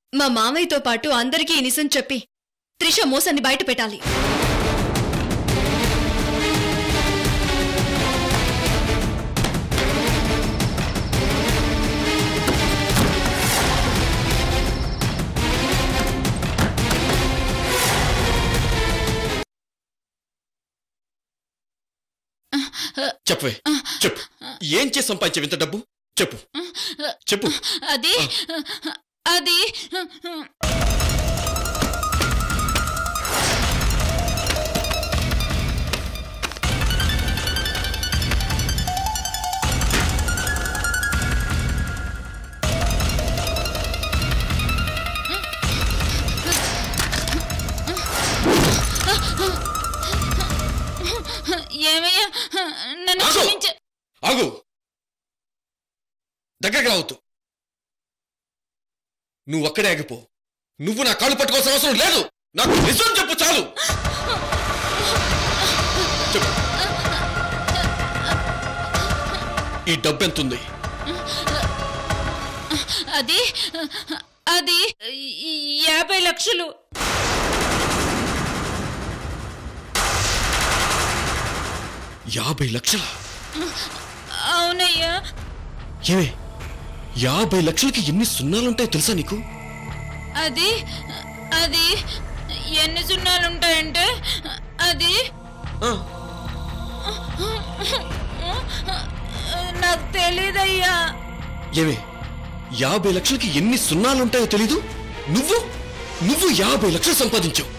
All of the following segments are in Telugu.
మా మామయ్యతో పాటు అందరికీ ఈ నిజం చెప్పి త్రిష మోసాన్ని బయట పెట్టాలి చెప్పవే చెప్పు ఏం చేసి సంపాదించావు ఇంత డబ్బు చెప్పు చెప్పు అది అది ఏమయ్యా నన్ను ఆగు! క్షమించ ఆగు దగ్గరికి రావద్దు నువ్వు అక్కడే ఆగిపో నువ్వు నా కాళ్ళు పట్టుకోవాల్సిన అవసరం లేదు నాకు నిజం చెప్పు చాలు చెప్పు ఈ డబ్బు ఎంత ఉంది అది అది యాభై లక్షలు యాభై లక్షల అవునయ్యా ఏమే యాభై లక్షలకి ఎన్ని సున్నాలుంటాయో తెలుసా నీకు అది అది ఎన్ని సున్నాలు ఉంటాయంటే అది ఆ, నాకు తెలీదయ్యా ఏమే యాభై లక్షలకి ఎన్ని సున్నాలుంటాయో తెలీదు నువ్వు నువ్వు యాభై లక్షలు సంపాదించావు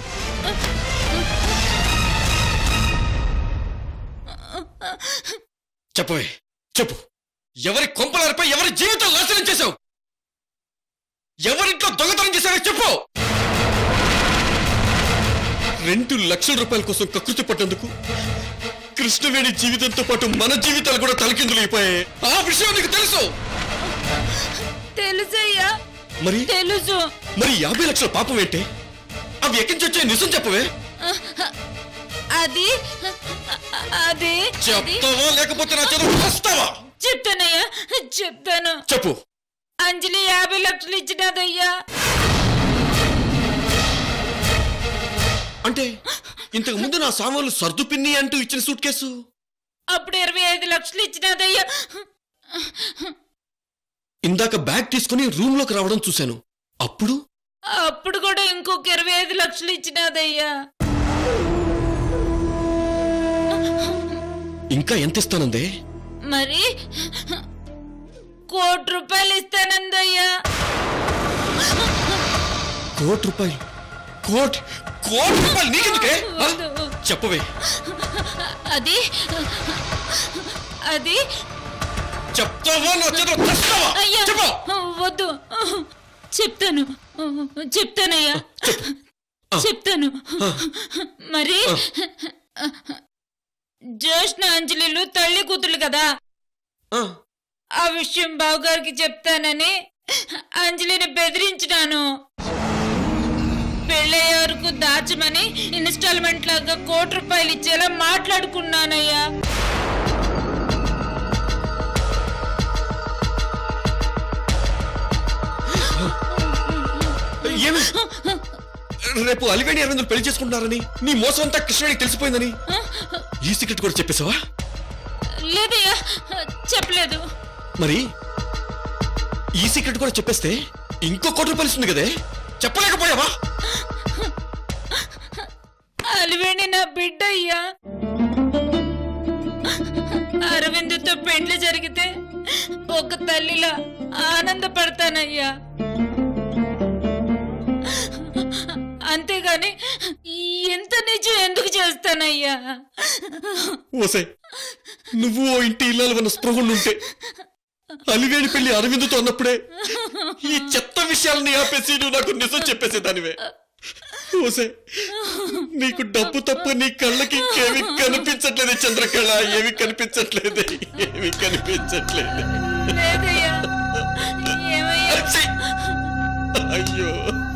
చెప్పవే చెప్పు ఎవరి కొంపలారిపై ఎవరి జీవితం నాశనం చేశావు ఎవరింట్లో దొంగతనం చేశావో చెప్పు రెండు లక్షల రూపాయల కోసం కకృతి పడ్డందుకు కృష్ణవేణి జీవితంతో పాటు మన జీవితాలు కూడా తలకిందులు అయిపోయాయి ఆ విషయం నీకు తెలుసు తెలుసయ్యా మరి తెలుసు మరి యాభై లక్షల పాపం ఏంటే అవి ఎక్కడి నుంచి వచ్చాయి నిజం చెప్పవే అది అది అది చెప్తావా లేకపోతే నా చదువు వస్తావా చెప్తానయ్యా చెప్తాను చెప్పు అంజలి యాభై లక్షలు ఇచ్చినదయ్యా అంటే ఇంతకు ముందు నా సామాన్లు సర్దు పిన్ని అంటూ ఇచ్చిన సూట్ కేసు అప్పుడు ఇరవై ఐదు లక్షలు ఇచ్చినదయ్యా ఇందాక బ్యాగ్ తీసుకుని రూమ్ లోకి రావడం చూశాను అప్పుడు అప్పుడు కూడా ఇంకొక ఇరవై ఐదు లక్షలు ఇచ్చినదయ్యా ఇంకా ఎంత ఇస్తానందే మరి కోటి రూపాయలు ఇస్తానందయ్యా కోటి రూపాయలు కోటి కోటి రూపాయలు నీకెందుకే ఆ? వద్దు. చెప్పవే అది అది చెప్తావా నా చేతులు తెస్తావా అయ్యా చెప్పు వద్దు చెప్తాను చెప్తానయ్యా చెప్తాను మరి జ్యోష్ణ అంజలిలు తల్లి కూతురు కదా ఆ, ఆ విషయం బావగారికి చెప్తానని అంజలిని బెదిరించినాను పెళ్ళయ్యే వరకు దాచమని ఇన్స్టాల్మెంట్ లాగా కోటి రూపాయలు ఇచ్చేలా మాట్లాడుకున్నానయ్యా ఏమి రేపు అలివేణి అరవిందులు పెళ్లి చేసుకుంటున్నారని నీ మోసం అంతా కృష్ణుడికి తెలిసిపోయిందని ఈ సీక్రెట్ కూడా చెప్పేశావా లేదయ్యా చెప్పలేదు మరి ఈ సీక్రెట్ కూడా చెప్పేస్తే ఇంకో కోటి రూపాయలు ఇస్తుంది కదే చెప్పలేకపోయావా అలివేణి నా బిడ్డ అయ్యా అరవిందుతో పెండ్లి జరిగితే ఒక తల్లిలా ఆనందపడతానయ్యా అంతేగాని ఎంత నిజం ఎందుకు చేస్తానయ్యా ఓసే నువ్వు ఓ ఇంటి ఇల్లాలు ఉన్న స్పృహుండుంటే అలివేణి పెళ్లి అరవిందుతో అన్నప్పుడే ఈ చెత్త విషయాలని ఆపేసి నువ్వు నాకు నిజం చెప్పేసేదానివే ఓసే నీకు డబ్బు తప్ప నీ కళ్ళకి ఇంకేమి కనిపించట్లేదు చంద్రకళ ఏమి కనిపించట్లేదు ఏమి కనిపించట్లేదు లేదయ్యా ఏమయ్యా ఛీ! అయ్యో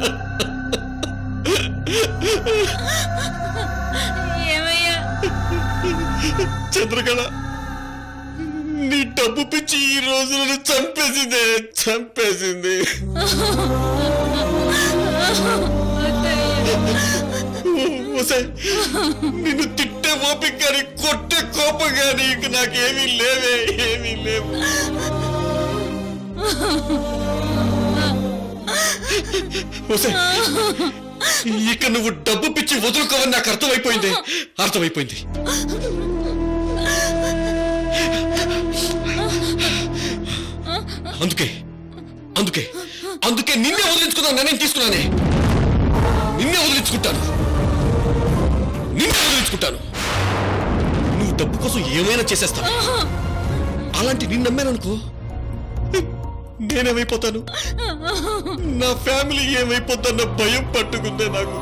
ఏమయ్యా చంద్రకళ నీ డబ్బు పిచ్చి ఈ రోజులను చంపేసిందే చంపేసింది ఒసే నిన్ను తిట్టే ఓపిక కానీ కొట్టే కోపం కానీ ఇంక నాకేమీ లేవే ఏమీ లేవు ఒసే ఇక నువ్వు డబ్బు పిచ్చి వదులుకోవని నాకు అర్థమైపోయింది అర్థమైపోయింది అందుకే అందుకే అందుకే నిన్నే వదిలించుకున్నాను నేనేం తీసుకున్నానే నిన్నే వదిలించుకుంటాను నిన్నే వదిలించుకుంటాను నువ్వు డబ్బు కోసం ఏమైనా చేసేస్తావు అలాంటి నిన్ను నమ్మాననుకో నేనేమైపోతాను నా ఫ్యామిలీ ఏమైపోతాన్న భయం పట్టుకుందే నాకు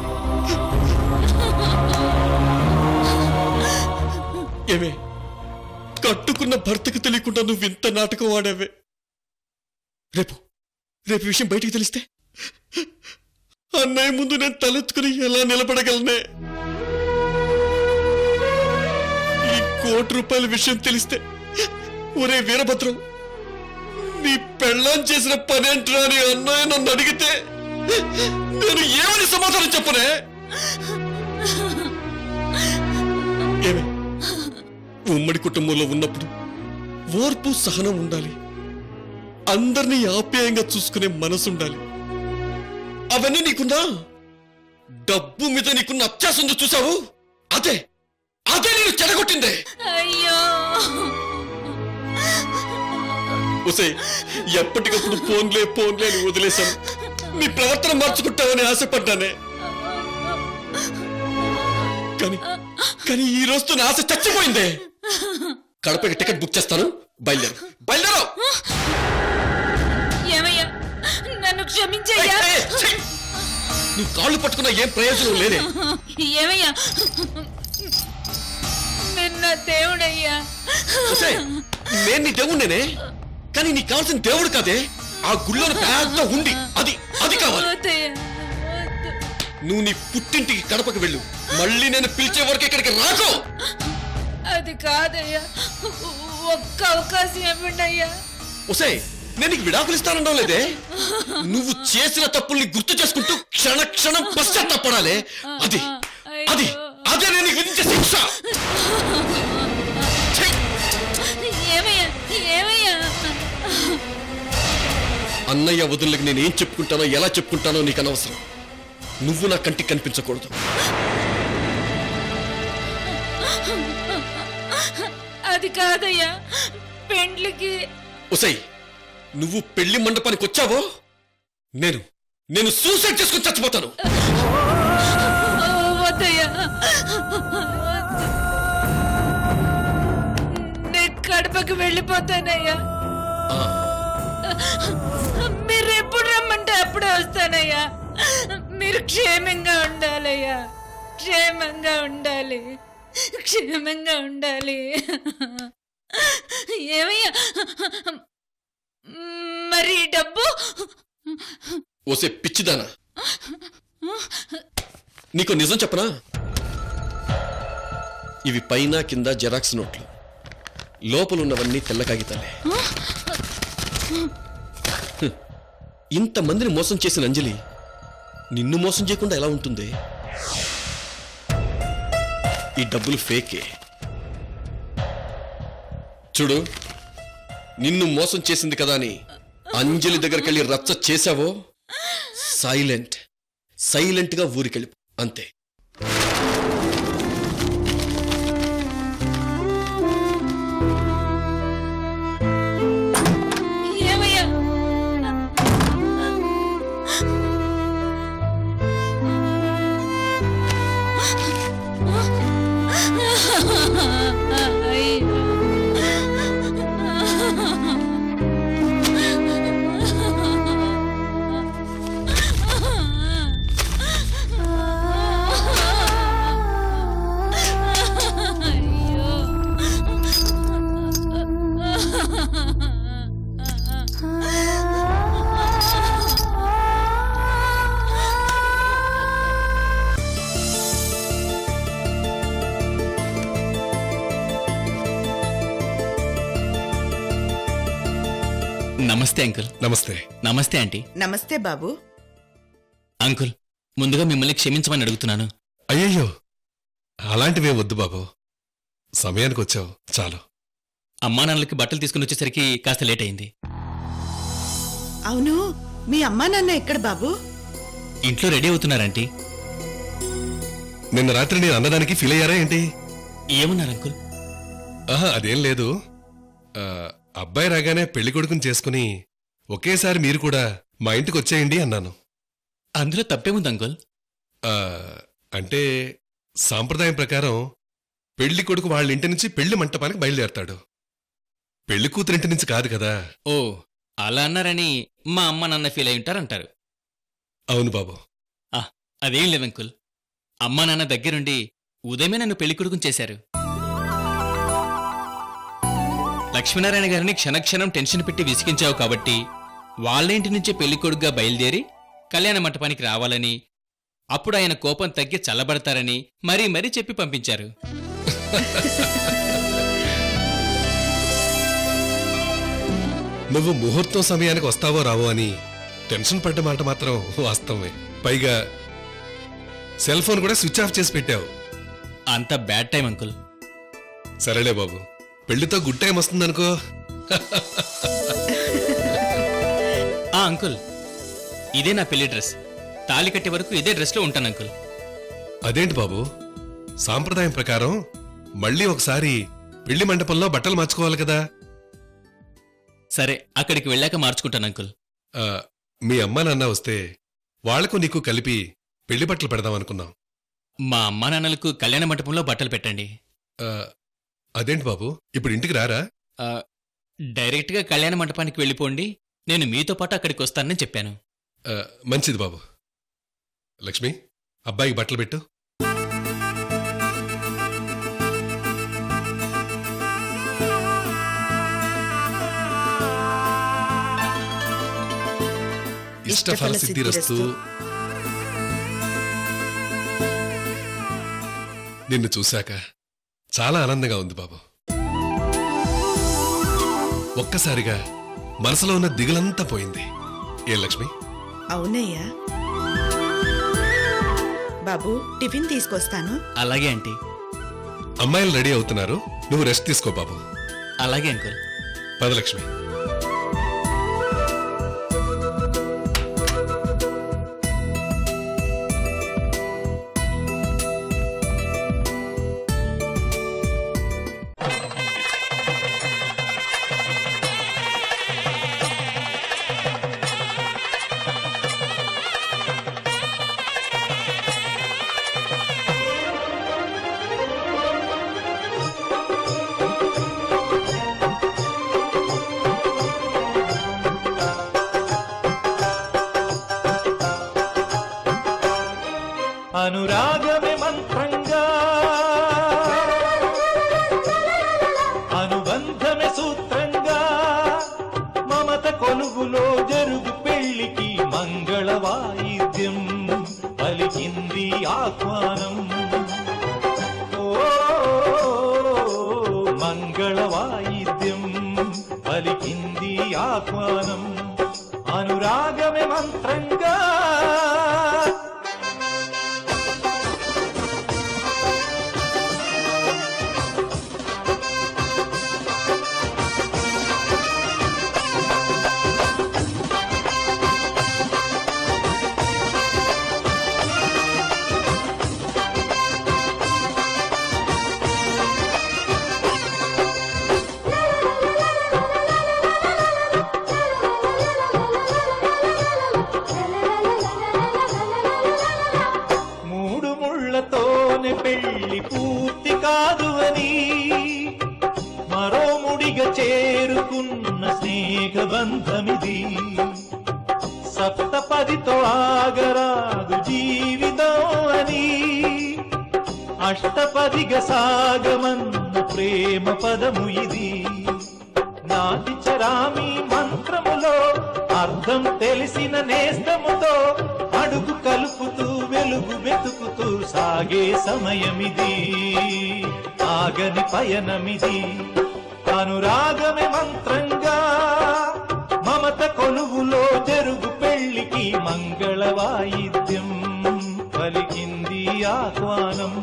ఏమే కట్టుకున్న భర్తకి తెలియకుండా నువ్వు ఇంత నాటకం ఆడావే రేపు రేపు విషయం బయటికి తెలిస్తే అన్నయ్య ముందు నేను తలెత్తుకుని ఎలా నిలబడగలనే ఈ కోటి రూపాయల విషయం తెలిస్తే ఒరే వీరభద్రం నీ పెళ్ళాం చేసిన పని ఏంట్రా అని అన్నయ్య నన్ను అడిగితే నేను ఏమని సమాధానం చెప్పనే ఏమే ఉమ్మడి కుటుంబంలో ఉన్నప్పుడు ఓర్పు సహనం ఉండాలి అందరినీ ఆప్యాయంగా చూసుకునే మనసు ఉండాలి అవన్నీ నీకున్నా డబ్బు మీద నీకున్న అత్యాసం ఉందో చూసావు అదే అదే నేను చెడగొట్టిందే అయ్యో ఉసే ఎప్పటికప్పుడు ఫోన్లే ఫోన్లే అని వదిలేశాను నీ ప్రవర్తన మార్చుకుంటావని ఆశపడ్డానే కానీ కానీ ఈ రోజుతో నా ఆశ చచ్చిపోయిందే కడపకి టికెట్ బుక్ చేస్తాను బయలుదేరు బయలుదేరు ఏమయ్యా నన్ను క్షమించయ్యా ఏయ్, ఏయ్, ఛీ! నీ కాళ్ళు పట్టుకున్న ఏం ప్రయోజనం లేదే ఏమయ్యా నిన్న దేవుడయ్యా ఉసే, నేను నీ దేవుణ్ణేనే కానీ నీకు కావాల్సిన దేవుడు కాదే ఆ గుళ్ళోని పెద్ద ఉండి అది అది కావాలి వద్దయ్యా వద్దు. నువ్వు నీ పుట్టింటికి కడపకి వెళ్ళు మళ్ళీ నేను పిలిచే వరకు ఇక్కడికి రాకు అది కాదయ్యా ఒక్క అవకాశం ఇవ్వండి అయ్యా ఒసే నేను నీకు విడాకులు ఇస్తానడం లేదే నువ్వు చేసిన తప్పుల్ని గుర్తు చేసుకుంటూ క్షణ క్షణం పశ్చాత్తాపడాలే అది అది అదే నేను నీకు విధించే శిక్ష ఛీ! ఏమయ్యా ఏమయ్యా అన్నయ్య వదులకు నేను ఏం చెప్పుకుంటానో ఎలా చెప్పుకుంటానో నీకు అనవసరం నువ్వు నా కంటికి కనిపించకూడదు అది కాదయ్యా పెండ్లికి ఒసై నువ్వు పెళ్లి మండపానికి వచ్చావో నేను నేను సూసైడ్ చేసుకుని చచ్చిపోతాను వద్దయ్యా వద్దు. నేను కడపకి వెళ్ళిపోతానయ్యా ఆ, మీరు ఎప్పుడు రమ్మంటే అప్పుడే వస్తానయ్యా మీరు క్షేమంగా ఉండాలయ్యా క్షేమంగా ఉండాలి క్షేమంగా ఉండాలి ఏమయ్యా మరి ఈ డబ్బు ఓసే పిచ్చిదానా నీకు నిజం చెప్పనా ఇవి పైన కింద జెరాక్స్ నోట్లు లోపల ఉన్నవన్నీ తెల్ల కాగితాలే హ్మ్. ఇంతమందిని మోసం చేసిన అంజలి నిన్ను మోసం చేయకుండా ఎలా ఉంటుంది ఈ డబ్బులు ఫేకే చూడు నిన్ను మోసం చేసింది కదా అని అంజలి దగ్గరికి వెళ్ళి రచ్చ చేశావో సైలెంట్ సైలెంట్ గా ఊరికెళ్ళి అంతే ఏమయ్యా నమస్తే అంకుల్ నమస్తే నమస్తే ఆంటీ నమస్తే బాబు అంకుల్ ముందుగా మిమ్మల్ని క్షమించమని అడుగుతున్నాను అయ్యయ్యో అలాంటివే వద్దు బాబు సమయానికి వచ్చావు చాలు అమ్మా నాన్నలకి బట్టలు తీసుకుని వచ్చేసరికి కాస్త లేట్ అయింది అవును మీ అమ్మా నాన్న ఎక్కడ బాబు ఇంట్లో రెడీ అవుతున్నారంటీ నిన్న రాత్రి నేను అన్నదానికి ఫీల్ అయ్యారా ఏంటి ఏమన్నారు అంకుల్ ఆహా అదేం లేదు ఆ, అబ్బాయి రాగానే పెళ్లి కొడుకుని చేసుకుని ఒకేసారి మీరు కూడా మా ఇంటికి వచ్చేయండి అన్నాను అందులో తప్పేముంది అంకుల్ ఆ, అంటే సాంప్రదాయం ప్రకారం పెళ్లి కొడుకు వాళ్ళ ఇంటి నుంచి పెళ్లి మంటపానికి బయలుదేరతాడు పెళ్లి కూతురింటి నుంచి కాదు కదా ఓ అలా అన్నారని మా అమ్మ నాన్న ఫీల్ అయి ఉంటారంటారు అవును బాబు అదేం లేదు అంకుల్ అమ్మా నాన్న దగ్గరుండి ఉదయమే నన్ను పెళ్లి కొడుకుని చేశారు లక్ష్మీనారాయణ గారిని క్షణక్షణం టెన్షన్ పెట్టి విసిగించావు కాబట్టి వాళ్ళ ఇంటి నుంచే పెళ్లి కొడుకుగా బయలుదేరి కళ్యాణ మంటపానికి రావాలని అప్పుడు ఆయన కోపం తగ్గి చల్లబడతారని మరీ మరీ చెప్పి పంపించారు నువ్వు ముహూర్తం సమయానికి వస్తావో రావో అని టెన్షన్ పడ్డ మాట మాత్రం వాస్తవమే పైగా సెల్ ఫోన్ కూడా స్విచ్ ఆఫ్ చేసి పెట్టావు అంత బ్యాడ్ టైం అంకుల్ సరేలే బాబు పెళ్లితో గుడ్ టైం వస్తుందనుకో ఆ అంకుల్ ఇదే నా పెళ్లి డ్రెస్ తాళి కట్టే వరకు ఇదే డ్రెస్లో ఉంటాను అంకుల్ అదేంటి బాబు సాంప్రదాయం ప్రకారం మళ్ళీ ఒకసారి పెళ్లి మండపంలో బట్టలు మార్చుకోవాలి కదా సరే అక్కడికి వెళ్ళాక మార్చుకుంటాను అంకుల్ ఆ, మీ అమ్మ నాన్న వస్తే వాళ్లకు నీకు కలిపి పెళ్లి బట్టలు పెడదాం అనుకున్నాం మా అమ్మా నాన్నలకు కళ్యాణ మంటపంలో బట్టలు పెట్టండి ఆ, అదేంటి బాబు ఇప్పుడు ఇంటికి రారా ఆ, డైరెక్ట్గా కళ్యాణ మంటపానికి వెళ్ళిపోండి నేను మీతో పాటు అక్కడికి వస్తానని చెప్పాను ఆ, మంచిది బాబు లక్ష్మి అబ్బాయికి బట్టలు పెట్టు ఇష్టఫల సిద్ధిరస్తు నిన్ను చూశాక చాలా ఆనందంగా ఉంది బాబు ఒక్కసారిగా మనసులో ఉన్న దిగులంతా పోయింది ఏ లక్ష్మి అవునయ్యా బాబు టిఫిన్ తీసుకొస్తాను అలాగే ఆంటీ అమ్మాయిలు రెడీ అవుతున్నారు నువ్వు రెస్ట్ తీసుకో బాబు అలాగే అంకుల్ పదలక్ష్మి అనురాగమే మంత్రంగా అనుబంధమే సూత్రంగా మమత కొలువులో జరుగు పెళ్లికి మంగళ వాయిద్యం పలికింది ఆహ్వానం ఓ మంగళ వాయిద్యం పలికింది ఆహ్వానం అనురాగమే మంత్రంగా మూడు ముళ్లతోనే పెళ్లి పూర్తి కాదు అని మరో ముడిగా చేరుకున్న స్నేహ బంధమిది సప్తపదితో ఆగరాదు జీవితం అని అష్టపదిగా సాగమన్న ప్రేమ పదము ఇది నాటి చరామి మంత్రములో అర్థం తెలిసిన నేస్తముతో అడుగు కలుపుతూ వెలుగు వెతుకుతూ సాగే సమయమిది ఆగని పయనమిది అనురాగమే మంత్రంగా మమత కొలువులో జరుగు పెళ్లికి మంగళ వాయిద్యం ఆహ్వానం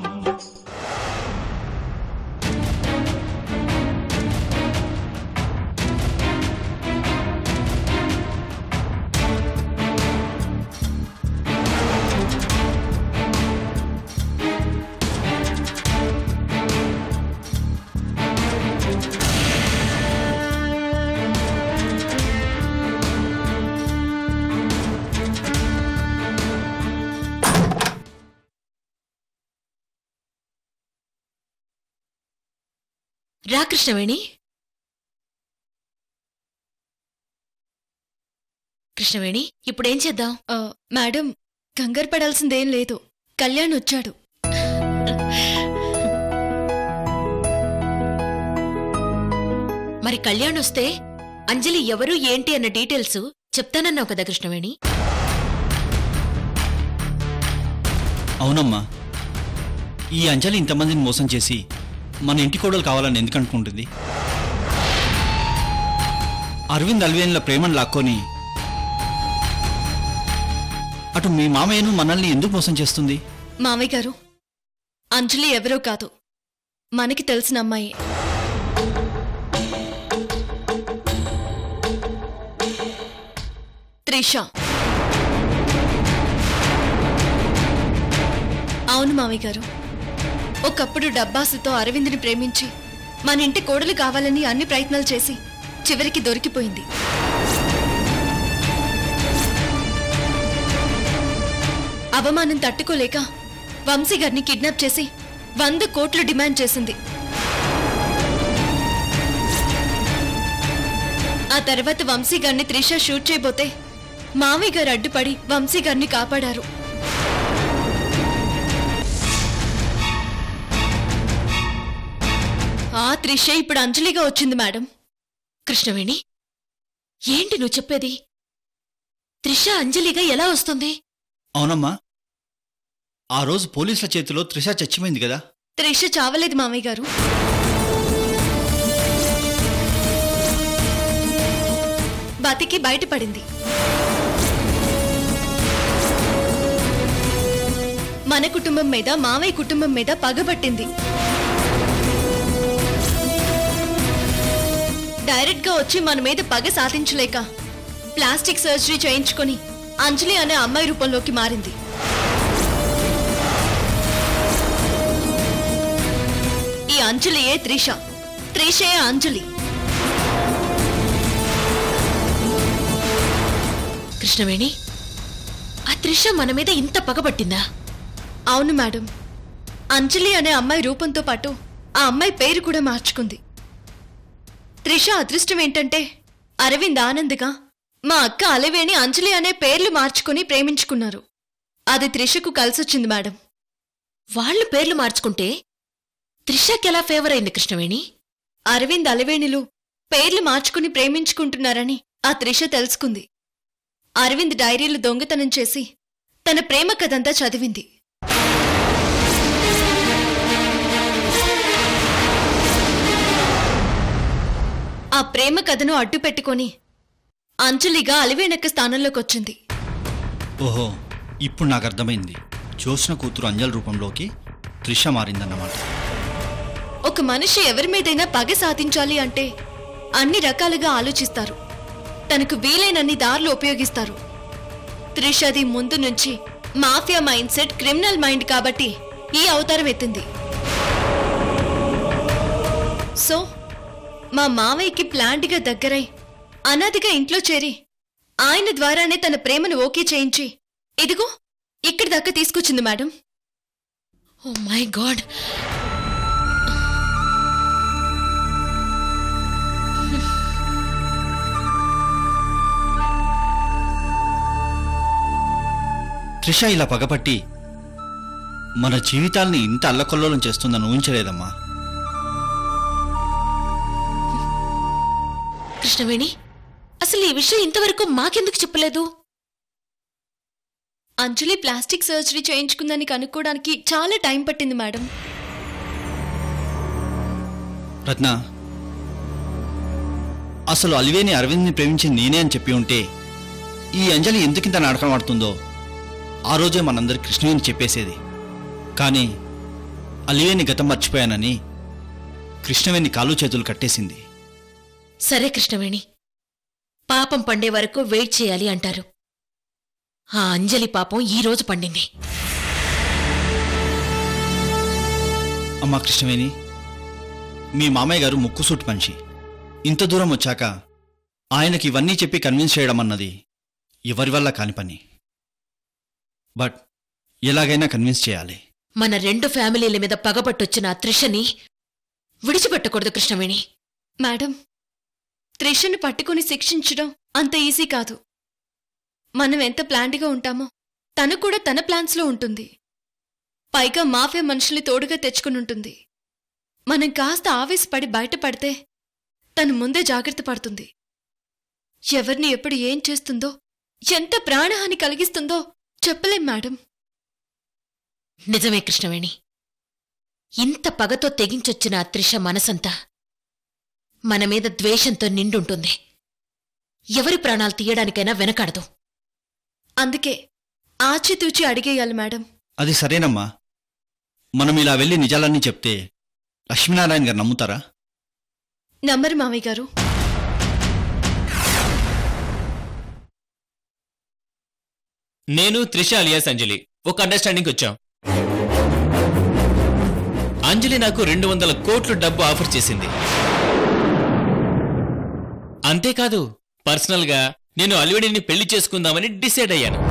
రా కృష్ణవేణి కృష్ణవేణి ఇప్పుడేం చేద్దాం ఆ, మేడం కంగారు పడాల్సిందేం లేదు కళ్యాణ్ వచ్చాడు మరి కళ్యాణ్ వస్తే అంజలి ఎవరు ఏంటి అన్న డీటెయిల్స్ చెప్తానన్నావు కదా కృష్ణవేణి అవునమ్మా ఈ అంజలి ఇంతమందిని మోసం చేసి మన ఇంటి కోడలు కావాలని ఎందుకు అనుకుంటుంది అరవింద్ అల్వేన్ల ప్రేమను లాక్కొని అటు మీ మామయ్యను మనల్ని ఎందుకు మోసం చేస్తుంది మామయ్య గారు అంజలి ఎవరో కాదు మనకి తెలిసిన అమ్మాయి త్రిష అవును మామయ్య గారు ఒకప్పుడు డబ్బాసుతో అరవింద్ని ప్రేమించి మన ఇంటి కోడలు కావాలని అన్ని ప్రయత్నాలు చేసి చివరికి దొరికిపోయింది అవమానం తట్టుకోలేక వంశీ గారిని కిడ్నాప్ చేసి వంద కోట్లు డిమాండ్ చేసింది ఆ తర్వాత వంశీ గారిని త్రిష షూట్ చేయబోతే మామయ్య గారు అడ్డుపడి వంశీ గారిని కాపాడారు ఆ త్రిష ఇప్పుడు అంజలిగా వచ్చింది మేడం కృష్ణవేణి ఏంటి నువ్వు చెప్పేది త్రిష అంజలిగా ఎలా వస్తుంది అవునమ్మా ఆ రోజు పోలీసుల చేతిలో త్రిష చచ్చిపోయింది కదా త్రిష చావలేదు మామయ్య గారు బతికి బయటపడింది మన కుటుంబం మీద మావయ్య కుటుంబం మీద పగబట్టింది డైరెక్ట్ గా వచ్చి మన మీద పగ సాధించలేక ప్లాస్టిక్ సర్జరీ చేయించుకొని అంజలి అనే అమ్మాయి రూపంలోకి మారింది ఈ అంజలియే త్రిష త్రిషే అంజలి కృష్ణవేణి ఆ త్రిష మన మీద ఇంత పగబట్టిందా అవును మేడం అంజలి అనే అమ్మాయి రూపంతో పాటు ఆ అమ్మాయి పేరు కూడా మార్చుకుంది త్రిష అదృష్టం ఏంటంటే అరవింద్ ఆనంద్గా మా అక్క అలవేణి అంజలి అనే పేర్లు మార్చుకుని ప్రేమించుకున్నారు అది త్రిషకు కలిసొచ్చింది మేడం వాళ్ళు పేర్లు మార్చుకుంటే త్రిషకెలా ఫేవర్ అయింది కృష్ణవేణి అరవింద్ అలవేణిలు పేర్లు మార్చుకుని ప్రేమించుకుంటున్నారని ఆ త్రిష తెలుసుకుంది అరవింద్ డైరీలు దొంగతనం చేసి తన ప్రేమ కథంతా చదివింది ఆ ప్రేమ కథను అడ్డు పెట్టుకొని అంజలిగా అలివేణక్క స్థానంలోకి వచ్చింది ఓహో ఇప్పుడు నాకు అర్థమైంది జ్యోత్స్న కూతురు అంజల్ రూపంలోకి త్రిష మారిందన్నమాట ఒక మనిషి ఎవరి మీదైనా పగ సాధించాలి అంటే అన్ని రకాలుగా ఆలోచిస్తారు తనకు వీలైనన్ని దారులు ఉపయోగిస్తారు త్రిషది ముందు నుంచి mafia mind set criminal mind కాబట్టి ఈ అవతారం ఎత్తింది సో మా మావయ్యకి ప్లాంట్గా దగ్గరై అనాదిగా ఇంట్లో చేరి ఆయన ద్వారానే తన ప్రేమను ఓకే చేయించి ఇదిగో ఇక్కడి దాకా తీసుకొచ్చింది madam oh my god Trisha ఇలా పగపట్టి మన జీవితాల్ని ఇంత అల్లకొల్లోలం చేస్తుందని ఊహించలేదమ్మా కృష్ణవేణి అసలు ఈ విషయం ఇంతవరకు మాకెందుకు చెప్పలేదు అంజలి ప్లాస్టిక్ సర్జరీ చేయించుకుందని కనుక్కోవడానికి చాలా టైం పట్టింది మేడం రత్న అసలు అలివేని అరవింద్ని ప్రేమించింది నేనే అని చెప్పి ఉంటే ఈ అంజలి ఎందుకింత నాటకం ఆడుతుందో ఆ రోజే మనందరి కృష్ణవేణి చెప్పేసేది కానీ అలివేని గతం మర్చిపోయానని కృష్ణవేణి కాలు చేతులు కట్టేసింది సరే కృష్ణవేణి పాపం పండే వరకు వెయిట్ చేయాలి అంటారు ఆ అంజలి పాపం ఈ రోజు పండింది అమ్మా కృష్ణవేణి మీ మామయ్య గారు ముక్కుసూటి మనిషి ఇంత దూరం వచ్చాక ఆయనకి ఇవన్నీ చెప్పి కన్విన్స్ చేయడం అన్నది ఎవరి వల్ల కాని పని బట్ ఎలాగైనా కన్విన్స్ చేయాలి మన రెండు ఫ్యామిలీల మీద పగబట్టొచ్చిన ఆ త్రిషని విడిచిపెట్టకూడదు కృష్ణవేణి మేడం త్రిషను పట్టుకుని శిక్షించడం అంత ఈజీ కాదు మనం ఎంత ప్లాన్డ్గా ఉంటామో తను కూడా తన ప్లాన్స్లో ఉంటుంది పైగా మాఫియా మనుషుల్ని తోడుగా తెచ్చుకుని ఉంటుంది మనం కాస్త ఆవేశపడి బయటపడితే తను ముందే జాగ్రత్త పడుతుంది ఎవరిని ఎప్పుడు ఏం చేస్తుందో ఎంత ప్రాణహాని కలిగిస్తుందో చెప్పలేం మేడం నిజమే కృష్ణవేణి ఇంత పగతో తెగించొచ్చిన ఆ త్రిష మనసంతా మన మీద ద్వేషంతో నిండుంటుంది ఎవరి ప్రాణాలు తీయడానికైనా వెనకాడదు అందుకే ఆచితూచి అడిగేయాలి మేడం అది సరేనమ్మా మనం ఇలా వెళ్ళి నిజాలన్నీ చెప్తే లక్ష్మీనారాయణ గారు నమ్ముతారా నమ్మరు మామయ్య గారు నేను త్రిష అలియాస్ అంజలి ఒక అండర్స్టాండింగ్ వచ్చాం అంజలి నాకు రెండు వందల కోట్లు డబ్బు ఆఫర్ చేసింది అంతేకాదు పర్సనల్ గా నేను అలివిడిని పెళ్లి చేసుకుందామని డిసైడ్ అయ్యాను